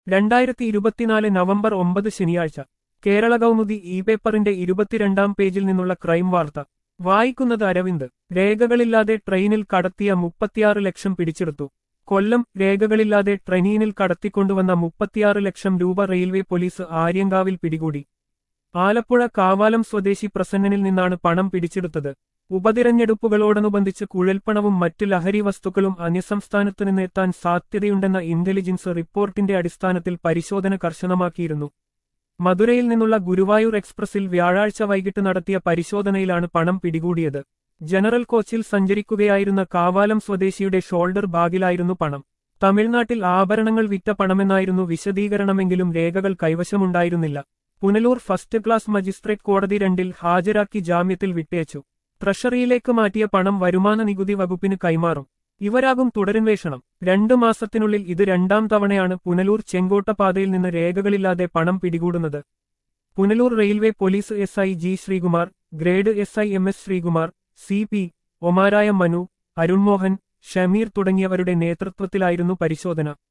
രണ്ടായിരത്തി ഇരുപത്തിനാല് നവംബർ ഒമ്പത് ശനിയാഴ്ച കേരള കൗമുദി ഇ പേപ്പറിന്റെ ഇരുപത്തിരണ്ടാം പേജിൽ നിന്നുള്ള ക്രൈം വാർത്ത വായിക്കുന്നത് അരവിന്ദ് രേഖകളില്ലാതെ ട്രെയിനിൽ കടത്തിയ മുപ്പത്തിയാറ് ലക്ഷം പിടിച്ചെടുത്തു കൊല്ലം രേഖകളില്ലാതെ ട്രെയിനിൽ കടത്തിക്കൊണ്ടുവന്ന മുപ്പത്തിയാറ് ലക്ഷം രൂപ റെയിൽവേ പോലീസ് ആര്യങ്കാവിൽ പിടികൂടി ആലപ്പുഴ കാവാലം സ്വദേശി പ്രസന്നനിൽ നിന്നാണ് പണം പിടിച്ചെടുത്തത് ഉപതിരഞ്ഞെടുപ്പുകളോടനുബന്ധിച്ച് കുഴൽപ്പണവും മറ്റ് ലഹരി വസ്തുക്കളും അന്യസംസ്ഥാനത്തു നിന്ന് എത്താൻ സാധ്യതയുണ്ടെന്ന ഇന്റലിജൻസ് റിപ്പോർട്ടിന്റെ അടിസ്ഥാനത്തിൽ പരിശോധന കർശനമാക്കിയിരുന്നു മധുരയിൽ നിന്നുള്ള ഗുരുവായൂർ എക്സ്പ്രസിൽ വ്യാഴാഴ്ച വൈകിട്ട് നടത്തിയ പരിശോധനയിലാണ് പണം പിടികൂടിയത് ജനറൽ കോച്ചിൽ സഞ്ചരിക്കുകയായിരുന്ന കാവാലം സ്വദേശിയുടെ ഷോൾഡർ ബാഗിലായിരുന്നു പണം തമിഴ്നാട്ടിൽ ആഭരണങ്ങൾ വിറ്റ പണമെന്നായിരുന്നു വിശദീകരണമെങ്കിലും രേഖകൾ കൈവശമുണ്ടായിരുന്നില്ല പുനലൂർ ഫസ്റ്റ് ക്ലാസ് മജിസ്ട്രേറ്റ് കോടതി രണ്ടിൽ ഹാജരാക്കി ജാമ്യത്തിൽ വിട്ടയച്ചു ട്രഷറിയിലേക്ക് മാറ്റിയ പണം വരുമാന നികുതി വകുപ്പിന് കൈമാറും ഇവരാകും തുടരന്വേഷണം രണ്ടു മാസത്തിനുള്ളിൽ ഇത് രണ്ടാം തവണയാണ് പുനലൂർ ചെങ്കോട്ട പാതയിൽ നിന്ന് രേഖകളില്ലാതെ പണം പിടികൂടുന്നത് Punalur railway police S I G Sreekumar grade S I M S Sreekumar C P ഒമാരായ മനു അരുൺമോഹൻ ഷമീർ തുടങ്ങിയവരുടെ നേതൃത്വത്തിലായിരുന്നു പരിശോധന